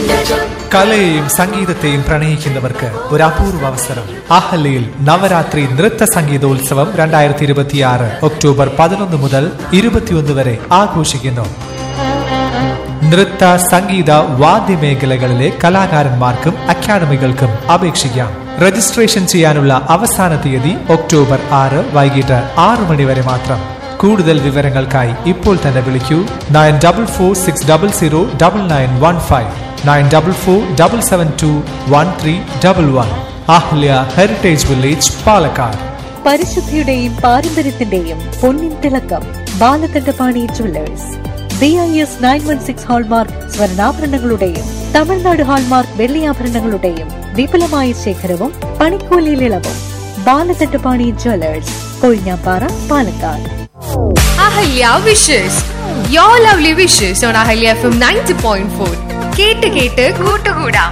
കലയെയും സംഗീതത്തെയും പ്രണയിക്കുന്നവർക്ക് ഒരു അപൂർവ അവസരം അഹല്യയിൽ നവരാത്രി നൃത്ത സംഗീതോത്സവം രണ്ടായിരത്തി ഇരുപത്തിയാറ് ഒക്ടോബർ പതിനൊന്ന് മുതൽ ഇരുപത്തിയൊന്ന് വരെ ആഘോഷിക്കുന്നു നൃത്ത സംഗീത വാദ്യമേഖലകളിലെ കലാകാരന്മാർക്കും അക്കാദമികൾക്കും അപേക്ഷിക്കാം രജിസ്ട്രേഷൻ ചെയ്യാനുള്ള അവസാന തീയതി ഒക്ടോബർ ആറ് വൈകിട്ട് ആറ് മണി വരെ മാത്രം കൂടുതൽ വിവരങ്ങൾക്കായി ഇപ്പോൾ തന്നെ വിളിക്കൂ nine double four six double zero double nine one five nine double four double seven two one three double one Ahalya heritage village Palakkad പരിശുദ്ധിയുടെയും പാരമ്പര്യത്തിന്റെയും പൊന്നിൻ തിളക്കം Balakandapani jewellers B I S nine one six hallmark സ്വർണ്ണാഭരണങ്ങളുടെയും തമിഴ്നാട് ഹാൾമാർക്ക് വെള്ളിയാഭരണങ്ങളുടെയും വിപുലമായ ശേഖരവും പണിക്കൂലിയിൽ ഇളവും Balakandapani jewellers Kozhinjampara Palakkad Ahalya wishes your lovely wishes on Ahalya F M ninety point four കേട്ട് കേട്ട് കൂട്ടുകൂടാം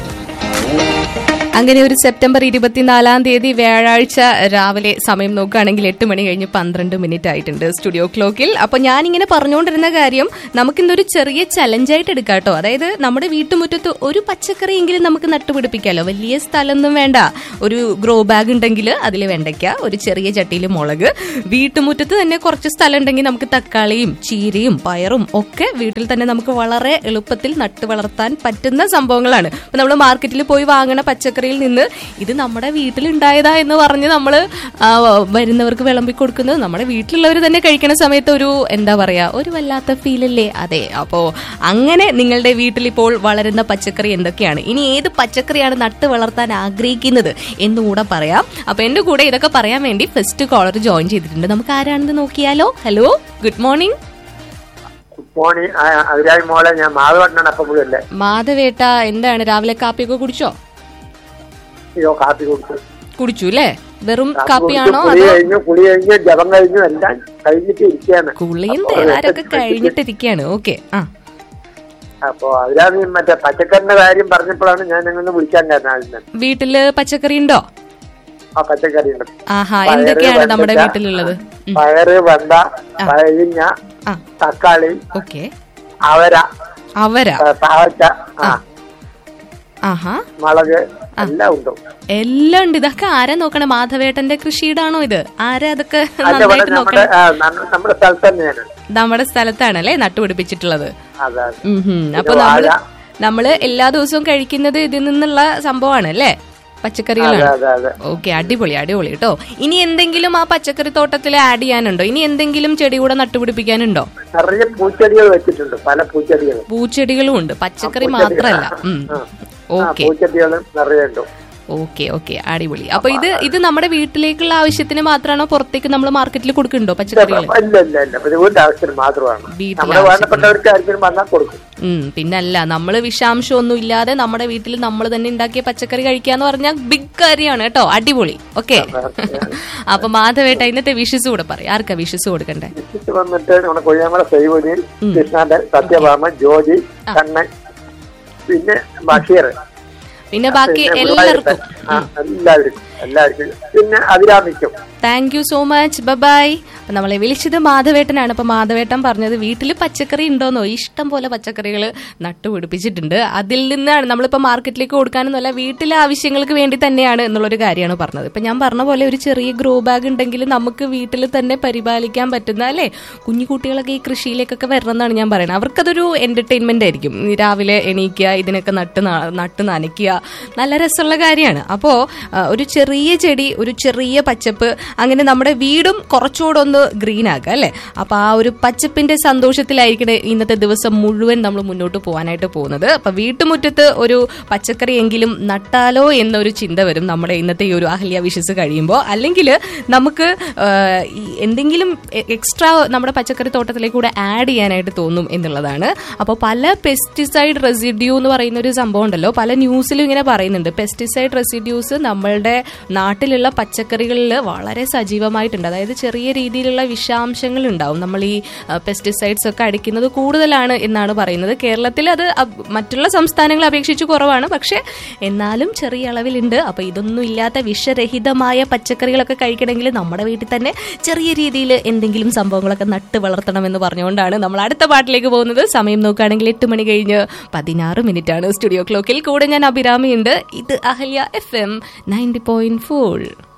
അങ്ങനെ ഒരു സെപ്റ്റംബർ ഇരുപത്തിനാലാം തീയതി വ്യാഴാഴ്ച രാവിലെ സമയം നോക്കുകയാണെങ്കിൽ എട്ട് മണി കഴിഞ്ഞ് പന്ത്രണ്ട് മിനിറ്റ് ആയിട്ടുണ്ട് സ്റ്റുഡിയോ ക്ലോക്കിൽ അപ്പൊ ഞാനിങ്ങനെ പറഞ്ഞുകൊണ്ടിരുന്ന കാര്യം നമുക്കിന്നൊരു ചെറിയ ചലഞ്ചായിട്ട് എടുക്കാം കേട്ടോ അതായത് നമ്മുടെ വീട്ടുമുറ്റത്ത് ഒരു പച്ചക്കറിയെങ്കിലും നമുക്ക് നട്ടുപിടിപ്പിക്കാമല്ലോ വലിയ സ്ഥലമൊന്നും വേണ്ട ഒരു ഗ്രോ ബാഗ് ഉണ്ടെങ്കിൽ അതിൽ വെണ്ടയ്ക്ക ഒരു ചെറിയ ചട്ടിയിൽ മുളക് വീട്ടുമുറ്റത്ത് തന്നെ കുറച്ച് സ്ഥലം ഉണ്ടെങ്കിൽ നമുക്ക് തക്കാളിയും ചീരയും പയറും ഒക്കെ വീട്ടിൽ തന്നെ നമുക്ക് വളരെ എളുപ്പത്തിൽ നട്ടു വളർത്താൻ പറ്റുന്ന സംഭവങ്ങളാണ് ഇപ്പൊ നമ്മൾ മാർക്കറ്റിൽ പോയി വാങ്ങണ പച്ചക്കറിയിൽ നിന്ന് ഇത് നമ്മുടെ വീട്ടിലുണ്ടായതാ എന്ന് പറഞ്ഞ് നമ്മൾ വരുന്നവർക്ക് വിളമ്പി കൊടുക്കുന്നത് നമ്മുടെ വീട്ടിലുള്ളവർ തന്നെ കഴിക്കണ സമയത്ത് ഒരു എന്താ പറയാ ഒരു വല്ലാത്ത ഫീലല്ലേ അതെ അപ്പോ അങ്ങനെ നിങ്ങളുടെ വീട്ടിൽ ഇപ്പോൾ വളരുന്ന പച്ചക്കറി എന്തൊക്കെയാണ് ഇനി ഏത് പച്ചക്കറിയാണ് നട്ട് വളർത്താൻ ആഗ്രഹിക്കുന്നത് എന്നുകൂടെ പറയാം അപ്പൊ എന്റെ കൂടെ ഇതൊക്കെ പറയാൻ വേണ്ടി ഫസ്റ്റ് കോളർ ജോയിൻ ചെയ്തിട്ടുണ്ട് നമുക്ക് ആരാണെന്ന് നോക്കിയാലോ ഹലോ ഗുഡ് മോർണിംഗ് മോണി അതിരായി മോളെ ഞാൻ മാധവണ്ണാണ് അപ്പം മുഴുവല്ലേ മാധവേട്ട എന്താണ് രാവിലെ കാപ്പിയൊക്കെ കുടിച്ചോ അയ്യോ കാപ്പി കൊടുത്തു കുടിച്ചു അല്ലേ വെറും കാപ്പി കാപ്പിയാണോ കുടിച്ചു, കുളി അതോ കഴിഞ്ഞു കുളി കഴിഞ്ഞു ജപം കഴിഞ്ഞു എല്ലാം കഴിഞ്ഞിട്ട് ഇരിക്കുകയാണ് കുളിയും അപ്പൊ തേനാരൊക്കെ കഴിഞ്ഞിട്ടിരിക്കുകയാണ് ഓക്കെ ആ അപ്പൊ അതിലാണ് മറ്റേ പച്ചക്കറിന്റെ കാര്യം പറഞ്ഞപ്പോഴാണ് ഞാൻ അങ്ങനെ വിളിക്കാൻ കാരണം ആദ്യം തന്നെ. വീട്ടില് പച്ചക്കറി ഉണ്ടോ ആ പച്ചക്കറി ഉണ്ട് ആഹാ പയറ്, എന്തൊക്കെയാണ് നമ്മുടെ വെണ്ടയ്ക്ക, വീട്ടിലുള്ളത് ഉം. പയറ് വെണ്ട പഴഞ്ഞ ആ തക്കാളി ഓക്കെ അവര അവര ആ, പാവയ്ക്ക ആ ആഹാ മുളക് എല്ലാം ഉണ്ട് എല്ലാം ഉണ്ട് ഇതൊക്കെ ആരാ നോക്കണേ മാധവേട്ടന്റെ കൃഷിയിടാണോ ഇത് ആരാ അതൊക്കെ അതിന്റെ ഇവിടെ നന്നായിട്ട് നമ്മുടെ നോക്കണേ ആ, നമ്മ- നമ്മുടെ സ്ഥലത്ത് തന്നെയാണ് നമ്മുടെ സ്ഥലത്താണല്ലേ നട്ടുപിടിപ്പിച്ചിട്ടുള്ളത് അതാണ് ഉം ഹും. അപ്പൊ നമ്മള് നമ്മള് എല്ലാ ദിവസവും കഴിക്കുന്നത് ഇതിൽ നിന്നുള്ള സംഭവമാണ് അല്ലേ അതെ പച്ചക്കറികളാണ് അതെ അതെ ഓക്കെ അടിപൊളി അടിപൊളി കേട്ടോ ഇനി എന്തെങ്കിലും ആ പച്ചക്കറി തോട്ടത്തിൽ ആഡ് ചെയ്യാനുണ്ടോ ഇനി എന്തെങ്കിലും ചെടി കൂടെ നട്ടുപിടിപ്പിക്കാനുണ്ടോ നിറയെ പൂച്ചെടികൾ വെച്ചിട്ടുണ്ട് പല പൂച്ചെടികൾ പൂച്ചെടികളും ഉണ്ട് പച്ചക്കറി ആ, മാത്രല്ല പൂച്ചെടി. ഉം. ആ, ആ, ഓക്കെ പൂച്ചെടികളും നിറയെ ഉണ്ട് ഓക്കെ ഓക്കെ അടിപൊളി അപ്പൊ ഇത് ഇത് നമ്മുടെ വീട്ടിലേക്കുള്ള ആവശ്യത്തിന് മാത്രമാണോ പുറത്തേക്ക് നമ്മൾ മാർക്കറ്റിൽ കൊടുക്കുന്നുണ്ടോ പച്ചക്കറികൾ ഇല്ല ഇല്ല ഇല്ല ഇത് വീടിന്റെ ആവശ്യത്തിന് മാത്രമാണ് വീട്ടിലെ നമ്മുടെ ആവശ്യത്തിന്. വേണ്ടപ്പെട്ടവർക്ക് ആർക്കും വന്നാൽ കൊടുക്കും ഉം പിന്നല്ല നമ്മൾ വിഷാംശം ഒന്നും ഇല്ലാതെ നമ്മുടെ വീട്ടിൽ നമ്മൾ തന്നെ ഉണ്ടാക്കിയ പച്ചക്കറി കഴിക്കാന്ന് പറഞ്ഞാൽ ബിഗ് കാര്യമാണ് കേട്ടോ അടിപൊളി ഓക്കെ അപ്പൊ മാധവേട്ട ഇന്നത്തെ വിഷസ് കൂടെ പറയും ആർക്കാ വിഷസ് കൊടുക്കണ്ടേ ഇത് വന്നിട്ട് നമ്മുടെ കൊയ്യാമല സൈവതി കൃഷ്ണന്റെ സത്യഭാമ ജോജി കണ്ണൻ പിന്നെ ബഷീർ പിന്നെ ബാക്കി പിന്നെ എല്ലാവർക്കും ആ, എല്ലാവർക്കും എല്ലാവർക്കും പിന്നെ അഭിരാമിക്കും thank you so much bye അപ്പൊ നമ്മളെ വിളിച്ചത് മാധവേട്ടനാണ് അപ്പൊ മാധവേട്ടൻ പറഞ്ഞത് വീട്ടിൽ പച്ചക്കറി ഉണ്ടോന്നോ ഇഷ്ടം പോലെ പച്ചക്കറികൾ നട്ടുപിടിപ്പിച്ചിട്ടുണ്ട് അതിൽ നിന്നാണ് നമ്മളിപ്പോ മാർക്കറ്റിലേക്ക് കൊടുക്കാനൊന്നുമല്ല വീട്ടിലെ ആവശ്യങ്ങൾക്ക് വേണ്ടി തന്നെയാണ് എന്നുള്ളൊരു കാര്യമാണ് പറഞ്ഞത് ഇപ്പൊ ഞാൻ പറഞ്ഞ പോലെ ഒരു ചെറിയ ഗ്രോ ബാഗ് ഉണ്ടെങ്കിൽ നമുക്ക് വീട്ടിൽ തന്നെ പരിപാലിക്കാൻ പറ്റുന്ന അല്ലെ കുഞ്ഞു കുട്ടികളൊക്കെ ഈ കൃഷിയിലേക്കൊക്കെ വരണം എന്നാണ് ഞാൻ പറയുന്നത് അവർക്കതൊരു എന്റർടൈൻമെന്റ് ആയിരിക്കും ഈ രാവിലെ എണീക്കുക ഇതിനൊക്കെ നട്ട് ന- നട്ട് നനയ്ക്കുക നല്ല രസമുള്ള കാര്യമാണ് അപ്പോ ആ, ഒരു ചെറിയ ചെടി ഒരു ചെറിയ പച്ചപ്പ് അങ്ങനെ നമ്മുടെ വീടും കുറച്ചുകൂടെ ഒന്ന് ഗ്രീൻ ആക്കുക അല്ലെ അപ്പൊ ആ ഒരു പച്ചപ്പിന്റെ സന്തോഷത്തിലായിരിക്കണേ ഇന്നത്തെ ദിവസം മുഴുവൻ നമ്മൾ മുന്നോട്ട് പോകാനായിട്ട് പോകുന്നത് അപ്പൊ വീട്ടുമുറ്റത്ത് ഒരു പച്ചക്കറി എങ്കിലും നട്ടാലോ എന്നൊരു ചിന്ത വരും നമ്മുടെ ഇന്നത്തെ ഈ ഒരു അഹല്യ വിഷസ് കഴിയുമ്പോൾ അല്ലെങ്കിൽ നമുക്ക് ആ, ഈ എന്തെങ്കിലും എക്സ്ട്രാ നമ്മുടെ പച്ചക്കറി തോട്ടത്തിലേക്ക് കൂടെ ആഡ് ചെയ്യാനായിട്ട് തോന്നും എന്നുള്ളതാണ് അപ്പോൾ പല പെസ്റ്റിസൈഡ് റെസിഡ്യൂ എന്ന് പറയുന്ന ഒരു സംഭവം ഉണ്ടല്ലോ പല ന്യൂസിലും ഇങ്ങനെ പറയുന്നുണ്ട് പെസ്റ്റിസൈഡ് റെസിഡ്യൂ റെസിഡ്യൂസ് നമ്മളുടെ നാട്ടിലുള്ള പച്ചക്കറികളിൽ വളരെ സജീവമായിട്ടുണ്ട് അതായത് ചെറിയ രീതിയിലുള്ള വിഷാംശങ്ങൾ ഉണ്ടാവും നമ്മൾ ഈ പെസ്റ്റിസൈഡ്സ് ഒക്കെ അടിക്കുന്നത് കൂടുതലാണ് എന്നാണ് പറയുന്നത് കേരളത്തിൽ അത് അബ്- മറ്റുള്ള സംസ്ഥാനങ്ങളെ അപേക്ഷിച്ച് കുറവാണ് പക്ഷെ എന്നാലും ചെറിയ അളവിലുണ്ട് അപ്പൊ ഇതൊന്നും ഇല്ലാത്ത വിഷരഹിതമായ പച്ചക്കറികളൊക്കെ കഴിക്കണമെങ്കിൽ നമ്മുടെ വീട്ടിൽ തന്നെ ചെറിയ രീതിയിൽ എന്തെങ്കിലും സംഭവങ്ങളൊക്കെ നട്ട് വളർത്തണം എന്ന് പറഞ്ഞുകൊണ്ടാണ് നമ്മൾ അടുത്ത പാട്ടിലേക്ക് പോകുന്നത് സമയം നോക്കുകയാണെങ്കിൽ എട്ട് മണി കഴിഞ്ഞ് പതിനാറ് മിനിറ്റ് ആണ് സ്റ്റുഡിയോ ക്ലോക്കിൽ കൂടെ ഞാൻ അഭിരാമിയുണ്ട് ഇത് Ahalya F M ninety point four